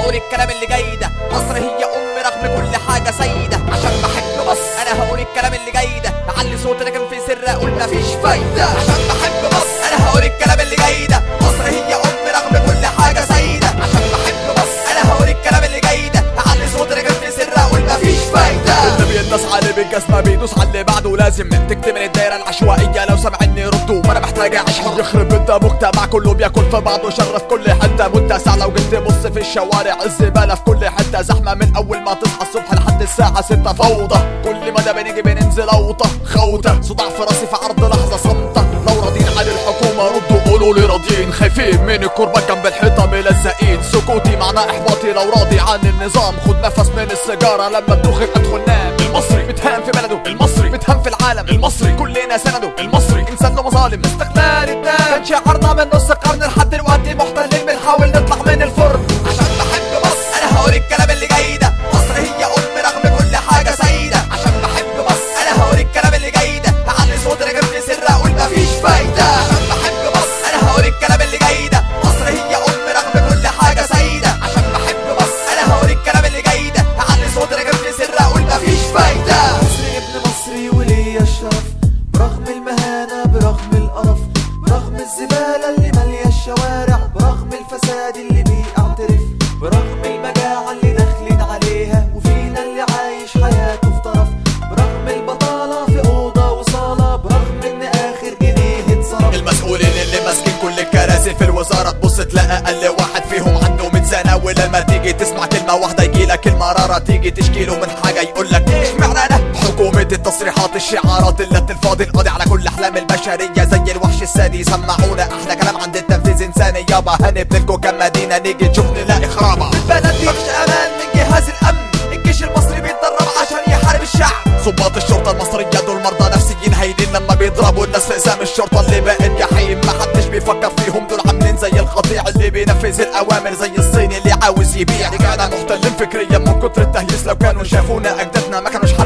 هقول الكلام اللي جاي ده مصر هي امي رغم كل حاجه سيده عشان بحب مصر انا هقول الكلام اللي جاي ده اعلي صوتي لكن في سر اقول مفيش فايده عشان بحب مصر انا هقول الكلام اللي جاي ده مصر هي امي رغم كل حاجه سيده عشان بحب مصر انا هقول الكلام اللي جاي ده اعلي صوتي لكن في سر اقول مفيش فايده اللي بينص عليه بالجزمة بيدوس على اللي بعده لازم تكتمل الدايرة العشوائية لو سمعني ردوا ما انا محتاج اشحر يخرب انت مجتمع كله بياكل في بعضه شر في كل حتة متسع لو جيت تبص في الشوارع الزبالة في كل حتة زحمة من اول ما تصحى الصبح لحد الساعة ستة فوضى كل مدى بنيجي بننزل اوطة خوتة صداع في راسي في عرض لحظة صمتة لو راضيين عن الحكومة ردوا قولوا لي راضيين خايفين من الكربة جنب الحيطة ملزقين سكوتي معناه احباطي لو راضي عن النظام خد نفس من السيجارة لما تدوخ ادخل نام المصري بتهان في بلده المصري بتهان في العالم المصري كلنا سنده المصري انسان له مظالم استغلال الدم كان شعارنا من نص قرن لحد دلوقتي محتلين بنحاول نطلع من الفرن عشان بحب مصر انا هقول الكلام اللي جاي ده مصر هي امي رغم كل حاجه سيده عشان بحب مصر انا هقول الكلام اللي جاي ده اعلي صوتي لكن في سر اقول مفيش فايده عشان بحب مصر انا هقول الكلام اللي جاي ده مصر هي امي رغم كل حاجه سيده عشان بحب مصر انا هقول الكلام اللي جاي ده اعلي صوتي لكن في سر اقول مفيش فايده مصري ابن مصري وليا الشرف برغم المهانة برغم القرف برغم الزبالة اللي مالية الشوارع برغم الفساد اللي بيعترف برغم المجاعة اللي داخلين عليها وفينا اللي عايش حياته في طرف برغم البطالة في أوضة وصالة برغم إن آخر جنيه اتصرف المسؤولين اللي ماسكين كل الكراسي في الوزارة تبص تلاقي أقل واحد فيهم عنده من سنة ولما تيجي تسمع كلمة واحدة يجيلك المرارة تيجي تشكيله من حاجة يقولك اشمعنى أنا حكومة التصريحات الشعارات اللي الفاضي القاضي على كل أحلام البشرية زي الوحش السادي سمعونا أحلى كلام عند التنفيذ إنساني يابا هنبنلكوا كام مدينة نيجي نشوف نلاقي خرابة البلد دي مفيش امان من جهاز الامن الجيش المصري بيتدرب عشان يحارب الشعب ضباط الشرطة المصرية دول مرضى نفسيين هايلين لما بيضربوا الناس في اقسام الشرطة اللي بقت جحيم محدش بيفكر فيهم دول عاملين زي القطيع اللي بينفذ الأوامر زي الصيني اللي عاوز يبيع رجعنا محتلين فكريا من كتر التهييس لو كانوا شافونا أجدادنا ما كانوش